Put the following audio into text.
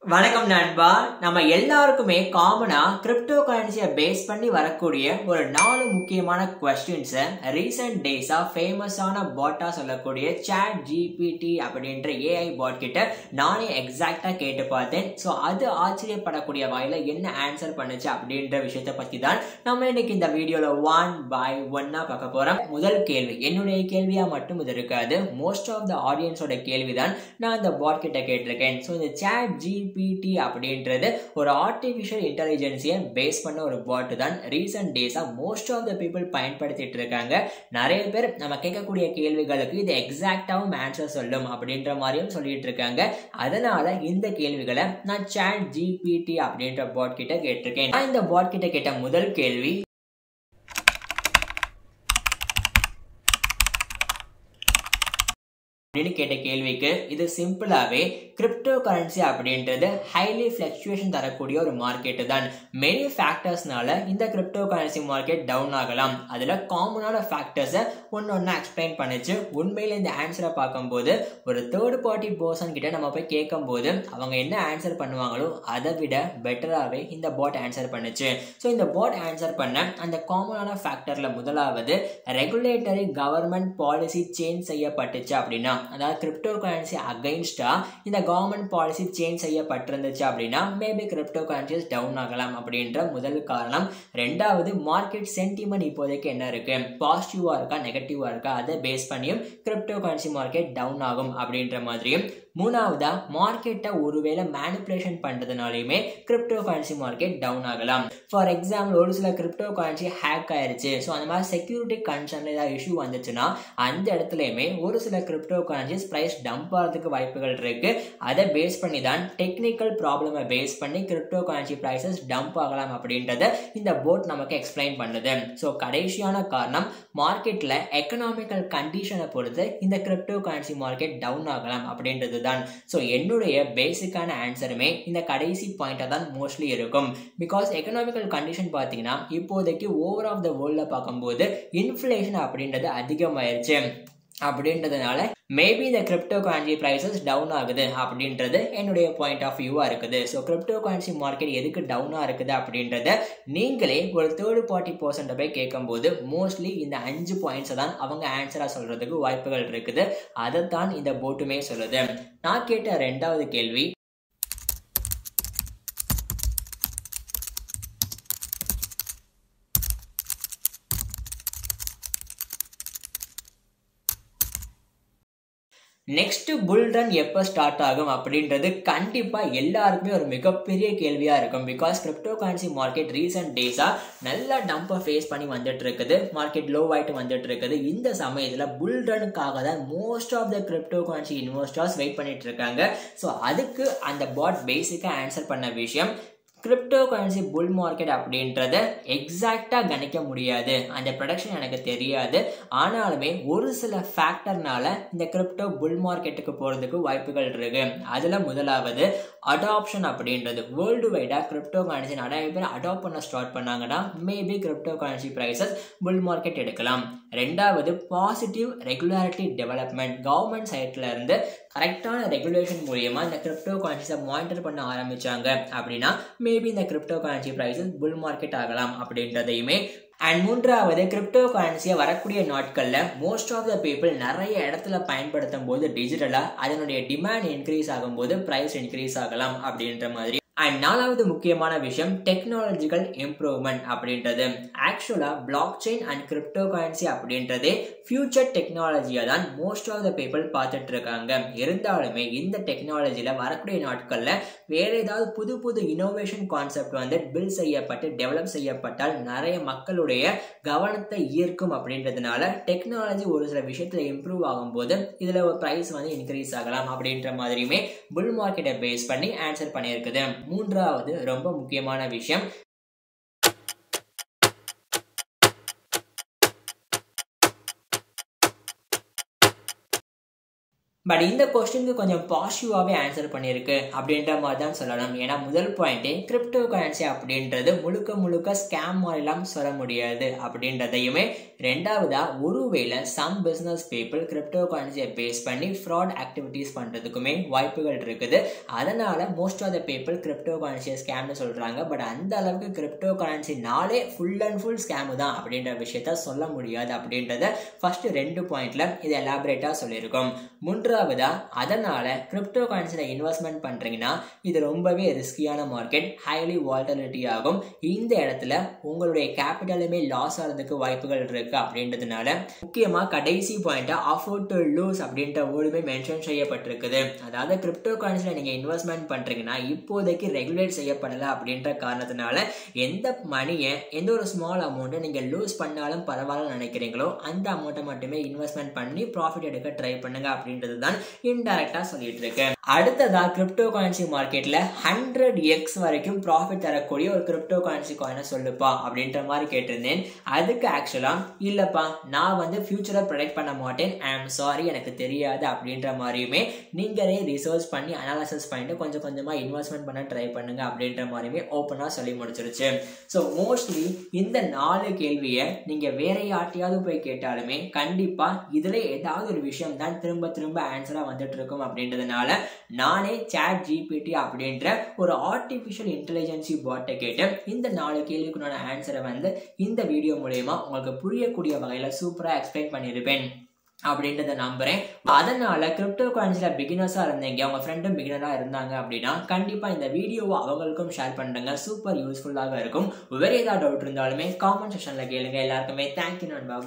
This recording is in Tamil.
வணக்கம் நண்பா நம்ம எல்லாருக்குமே காமனா கிரிப்டோ கரன்சியை பேஸ் பண்ணி வரக்கூடிய ஒரு நாலு முக்கியமான கொஸ்டின்ஸை ரீசெண்ட் டேஸா ஃபேமஸான பாட்டா சொல்லக்கூடிய சாட் ஜிபிடி அப்படின்ற ஏஐ பாட் கிட்ட நானே எக்ஸாக்டா கேட்டு பார்த்தேன் ஸோ அது ஆச்சரியப்படக்கூடிய வகையில என்ன ஆன்சர் பண்ணுச்சு அப்படின்ற விஷயத்தை பத்தி தான் நம்ம இன்னைக்கு இந்த வீடியோல ஒன் பை ஒன்னா பார்க்க போறோம் முதல் கேள்வி என்னுடைய கேள்வியா மட்டும் இது இருக்காது மோஸ்ட் ஆஃப் த ஆடியன்ஸோட கேள்வி தான் நான் இந்த பாட் கிட்ட கேட்டிருக்கேன் ஸோ இந்த சாட் ஜிபிடி அப்படின்றது ஒரு ஆர்டிஃபிஷியல் இன்டெலிஜென்ஸியை பேஸ் பண்ண ஒரு பாட் தான் ரீசெண்ட் டேஸாக மோஸ்ட் ஆஃப் த பீப்புள் பயன்படுத்திட்டு இருக்காங்க நிறைய பேர் நம்ம கேட்கக்கூடிய கேள்விகளுக்கு இது எக்ஸாக்டாகவும் ஆன்சர் சொல்லும் அப்படின்ற மாதிரியும் சொல்லிட்டு இருக்காங்க அதனால இந்த கேள்விகளை நான் சாட் ஜிபிடி அப்படின்ற பாட் கிட்ட கேட்டிருக்கேன் நான் இந்த பாட் கிட்ட கேட்ட முதல் கேள்வி அப்படின்னு கேட்ட கேள்விக்கு இது சிம்பிளாவே கிரிப்டோ கரன்சி அப்படின்றது ஹைலி ஃபிளக்சுவேஷன் தரக்கூடிய ஒரு மார்க்கெட்டு தான் மெனி ஃபேக்டர்ஸ்னால இந்த கிரிப்டோ கரன்சி மார்க்கெட் டவுன் ஆகலாம் அதில் காமனான ஃபேக்டர்ஸை ஒன்று ஒன்றா எக்ஸ்பிளைன் பண்ணுச்சு உண்மையில் இந்த ஆன்சரை பார்க்கும்போது ஒரு தேர்ட் பார்ட்டி பர்சன் கிட்ட நம்ம போய் கேட்கும்போது அவங்க என்ன ஆன்சர் பண்ணுவாங்களோ அதை விட பெட்டராகவே இந்த பாட் ஆன்சர் பண்ணுச்சு ஸோ இந்த பாட் ஆன்சர் பண்ண அந்த காமனான ஃபேக்டரில் முதலாவது ரெகுலேட்டரி கவர்மெண்ட் பாலிசி சேஞ்ச் செய்யப்பட்டுச்சு அப்படின்னா அதாவது கிரிப்டோ கரன்சி அகைன்ஸ்டா இந்த கவர்மெண்ட் பாலிசி சேஞ்ச் செய்யப்பட்டிருந்துச்சு அப்படின்னா மேபி கிரிப்டோ கரன்சிஸ் டவுன் ஆகலாம் அப்படின்ற முதல் காரணம் ரெண்டாவது மார்க்கெட் சென்டிமெண்ட் இப்போதைக்கு என்ன இருக்கு பாசிட்டிவா இருக்கா நெகட்டிவா இருக்கா அதை பேஸ் பண்ணியும் கிரிப்டோ கரன்சி மார்க்கெட் டவுன் ஆகும் அப்படின்ற மாதிரியும் மூணாவதா மார்க்கெட்டை ஒருவேளை மேனிப்புலேஷன் பண்றதுனாலையுமே கிரிப்டோ கரன்சி மார்க்கெட் டவுன் ஆகலாம் ஃபார் எக்ஸாம்பிள் ஒரு சில கிரிப்டோ கரன்சி ஹேக் ஆயிருச்சு ஸோ அந்த மாதிரி செக்யூரிட்டி கன்சர்ன்ல ஏதாவது இஷ்யூ வந்துச்சுன்னா அந்த இடத்துலையுமே ஒரு சில கிரிப்டோ கரன்சிஸ் ப்ரைஸ் டம்ப் ஆகிறதுக்கு வாய்ப்புகள் இருக்கு அதை பேஸ் பண்ணி தான் டெக்னிக்கல் ப்ராப்ளமை பேஸ் பண்ணி கிரிப்டோ கரன்சி ப்ரைஸஸ் டம்ப் ஆகலாம் அப்படின்றத இந்த போர்ட் நமக்கு எக்ஸ்பிளைன் பண்ணுது ஸோ கடைசியான காரணம் மார்க்கெட்டில் எக்கனாமிக்கல் கண்டிஷனை பொறுத்து இந்த கிரிப்டோ கரன்சி மார்க்கெட் டவுன் ஆகலாம் அப்படின்றது தான் ஸோ என்னுடைய பேசிக்கான ஆன்சருமே இந்த கடைசி பாயிண்டாக தான் மோஸ்ட்லி இருக்கும் பிகாஸ் எக்கனாமிக்கல் கண்டிஷன் பார்த்தீங்கன்னா இப்போதைக்கு ஓவர் ஆஃப் த வேர்ல்டில் பார்க்கும்போது இன்ஃப்ளேஷன் அப்படின்றது அதிகமாயிருச்சு அப்படின்றதுனால மேபி இந்த கிரிப்டோ கரன்சி ப்ரைஸஸ் டவுன் ஆகுது அப்படின்றது என்னுடைய பாயிண்ட் ஆஃப் வியூவாக இருக்குது ஸோ கிரிப்டோ கரன்சி மார்க்கெட் எதுக்கு டவுனாக இருக்குது அப்படின்றத நீங்களே ஒரு தேர்ட் பார்ட்டி பர்சன்ட்டை போய் கேட்கும்போது மோஸ்ட்லி இந்த அஞ்சு பாயிண்ட்ஸை தான் அவங்க ஆன்சராக சொல்கிறதுக்கு வாய்ப்புகள் இருக்குது அதைத்தான் இந்த போட்டுமே சொல்லுது நான் கேட்ட ரெண்டாவது கேள்வி நெக்ஸ்ட் புல் ரன் எப்போ ஸ்டார்ட் ஆகும் அப்படின்றது கண்டிப்பாக எல்லாருக்குமே ஒரு மிகப்பெரிய கேள்வியாக இருக்கும் because crypto currency market recent டேஸாக நல்லா டம்பை ஃபேஸ் பண்ணி வந்துட்டு இருக்குது மார்க்கெட் லோ ஆகிட்டு வந்துட்டு இருக்குது இந்த சமயத்தில் புல் ரனுக்காக தான் most of the crypto currency investors wait பண்ணிட்டு இருக்காங்க ஸோ அதுக்கு அந்த பாட் பேசிக்காக ஆன்சர் பண்ண விஷயம் கிரிப்டோ கரன்சி புல் மார்க்கெட் அப்படின்றத எக்ஸாக்டாக கணிக்க முடியாது அந்த ப்ரொடக்ஷன் எனக்கு தெரியாது ஆனாலுமே ஒரு சில ஃபேக்டர்னால இந்த கிரிப்டோ புல் மார்க்கெட்டுக்கு போகிறதுக்கு வாய்ப்புகள் இருக்கு அதில் முதலாவது அடாப்ஷன் அப்படின்றது வேர்ல்டு வைடாக கிரிப்டோ கரன்சி நிறைய பேர் அடாப்ட் பண்ண ஸ்டார்ட் பண்ணாங்கன்னா maybe crypto currency prices bull market எடுக்கலாம் ரெண்டாவது பாசிட்டிவ் ரெகுலாரிட்டி டெவலப்மெண்ட் கவர்மெண்ட் சைட்ல இருந்து கரெக்டான ரெகுலேஷன் மூலியமா இந்த கிரிப்டோ கரன்சிஸை மானிட்டர் பண்ண ஆரம்பிச்சாங்க அப்படின்னா மேபி இந்த crypto currency prices bull market ஆகலாம் அப்படின்றதையுமே அண்ட் மூன்றாவது கிரிப்டோ கரன்சியை வரக்கூடிய நாட்களில் மோஸ்ட் ஆஃப் த பீப்புள் நிறைய இடத்துல பயன்படுத்தும் போது டிஜிட்டலாக அதனுடைய டிமாண்ட் இன்க்ரீஸ் ஆகும்போது ப்ரைஸ் இன்க்ரீஸ் ஆகலாம் அப்படின்ற மாதிரி அண்ட் நாலாவது முக்கியமான விஷயம் டெக்னாலஜிக்கல் இம்ப்ரூவ்மெண்ட் அப்படின்றது ஆக்சுவலாக blockchain and crypto currency அப்படின்றதே ஃபியூச்சர் டெக்னாலஜியை தான் மோஸ்ட் ஆஃப் த பீப்புள் பார்த்துட்டு இருக்காங்க இருந்தாலுமே இந்த டெக்னாலஜியில் வரக்கூடிய நாட்களில் வேற ஏதாவது புது புது இனோவேஷன் கான்செப்ட் வந்து பில் செய்யப்பட்டு டெவலப் செய்யப்பட்டால் நிறைய மக்களுடைய கவனத்தை ஈர்க்கும் அப்படின்றதுனால டெக்னாலஜி ஒரு சில விஷயத்தில் இம்ப்ரூவ் ஆகும்போது இதில் ஒரு ப்ரைஸ் வந்து இன்க்ரீஸ் ஆகலாம் அப்படின்ற மாதிரியுமே புல் மார்க்கெட்டை பேஸ் பண்ணி ஆன்சர் பண்ணியிருக்குது மூன்றாவது ரொம்ப முக்கியமான விஷயம் பட் இந்த கொஸ்டினுக்கு கொஞ்சம் பாசிட்டிவாகவே ஆன்சர் பண்ணியிருக்கு அப்படின்ற மாதிரி தான் சொல்லணும் ஏன்னா முதல் பாயிண்ட்டே கிரிப்டோ கரன்சி அப்படின்றது முழுக்க முழுக்க ஸ்கேம் மாதிரிலாம் சொல்ல முடியாது அப்படின்றதையுமே ரெண்டாவதா ஒருவேளை சம் பிஸ்னஸ் பீப்புள் கிரிப்டோ கரன்சியை பேஸ் பண்ணி ஃப்ராட் ஆக்டிவிட்டீஸ் பண்ணுறதுக்குமே வாய்ப்புகள் இருக்குது அதனால most of the people crypto கரன்சியை ஸ்கேம்னு சொல்கிறாங்க பட் அந்த அளவுக்கு கிரிப்டோ கரன்சினாலே ஃபுல் அண்ட் ஃபுல் ஸ்கேமு தான் அப்படின்ற விஷயத்த சொல்ல முடியாது அப்படின்றத ஃபர்ஸ்ட் ரெண்டு பாயிண்ட்ல இது எலாபரேட்டாக சொல்லியிருக்கோம் மூன்றாவதா அதனால கிரிப்டோ கரன்சியில் இன்வெஸ்ட்மெண்ட் பண்ணுறீங்கன்னா இது ரொம்பவே ரிஸ்கியான மார்க்கெட் ஹைலி வால்டலிட்டி ஆகும் இந்த இடத்துல உங்களுடைய கேபிட்டலுமே லாஸ் ஆகிறதுக்கு வாய்ப்புகள் இருக்கு அப்படின்றதுனால முக்கியமாக கடைசி பாயிண்ட்டா அஃபோர்ட் டு லூஸ் அப்படின்ற வேர்டுமே மென்ஷன் செய்யப்பட்டிருக்குது அதாவது கிரிப்டோ கரன்சியில் நீங்கள் இன்வெஸ்ட்மெண்ட் பண்ணுறீங்கன்னா இப்போதைக்கு ரெகுலேட் செய்யப்படலை அப்படின்ற காரணத்தினால எந்த மணியை எந்த ஒரு ஸ்மால் அமௌண்ட்டை நீங்கள் லூஸ் பண்ணாலும் பரவாயில்ல நினைக்கிறீங்களோ அந்த அமௌண்ட்டை மட்டுமே இன்வெஸ்ட்மெண்ட் பண்ணி ப்ராஃபிட் எடுக்க ட்ரை பண்ணுங்க அப்படின்றது தான் இன்டெரக்டாக சொல்லிட்டு இருக்கேன் அடுத்ததா கிரிப்டோ கரன்சி மார்க்கெட்ல ஹண்ட்ரட் எக்ஸ் வரைக்கும் ப்ராஃபிட் தரக்கூடிய ஒரு கிரிப்டோ கரன்சி காயினை சொல்லுப்பா அப்படின்ற மாதிரி கேட்டிருந்தேன் அதுக்கு ஆக்சுவலா இல்லப்பா நான் வந்து ஃபியூச்சரை ப்ரொடெக்ட் பண்ண மாட்டேன் ஐ ஆம் சாரி எனக்கு தெரியாது அப்படின்ற மாதிரியுமே நீங்களே ரிசர்ச் பண்ணி அனாலிசிஸ் பண்ணிட்டு கொஞ்சம் கொஞ்சமா இன்வெஸ்ட்மெண்ட் பண்ண ட்ரை பண்ணுங்க அப்படின்ற மாதிரியுமே ஓப்பனாக சொல்லி முடிச்சிருச்சு ஸோ மோஸ்ட்லி இந்த நாலு கேள்வியை நீங்க வேற யார்ட்டையாவது போய் கேட்டாலுமே கண்டிப்பா இதுல ஏதாவது ஒரு விஷயம் தான் திரும்ப திரும்ப ஆன்சரா வந்துட்டு இருக்கும் அப்படின்றதுனால நானே சேட் ஜிபிடி அப்படின்ற ஒரு ஆர்டிஃபிஷியல் இன்டெலிஜென்சி பாட்டை கேட்டு இந்த நாலு கேள்விக்குண்டான ஆன்சரை வந்து இந்த வீடியோ மூலயமா உங்களுக்கு புரியக்கூடிய வகையில் சூப்பராக எக்ஸ்பிளைன் பண்ணியிருப்பேன் அப்படின்றத நம்புறேன் அதனால கிரிப்டோ கரன்சியில் பிகினர்ஸாக இருந்தீங்க உங்கள் ஃப்ரெண்டும் பிகினராக இருந்தாங்க அப்படின்னா கண்டிப்பாக இந்த வீடியோவை அவங்களுக்கும் ஷேர் பண்ணுங்க சூப்பர் யூஸ்ஃபுல்லாக இருக்கும் வேறு ஏதாவது டவுட் இருந்தாலுமே காமெண்ட் செக்ஷனில் கேளுங்க எல்லாருக்குமே தேங்க்யூ நண்பா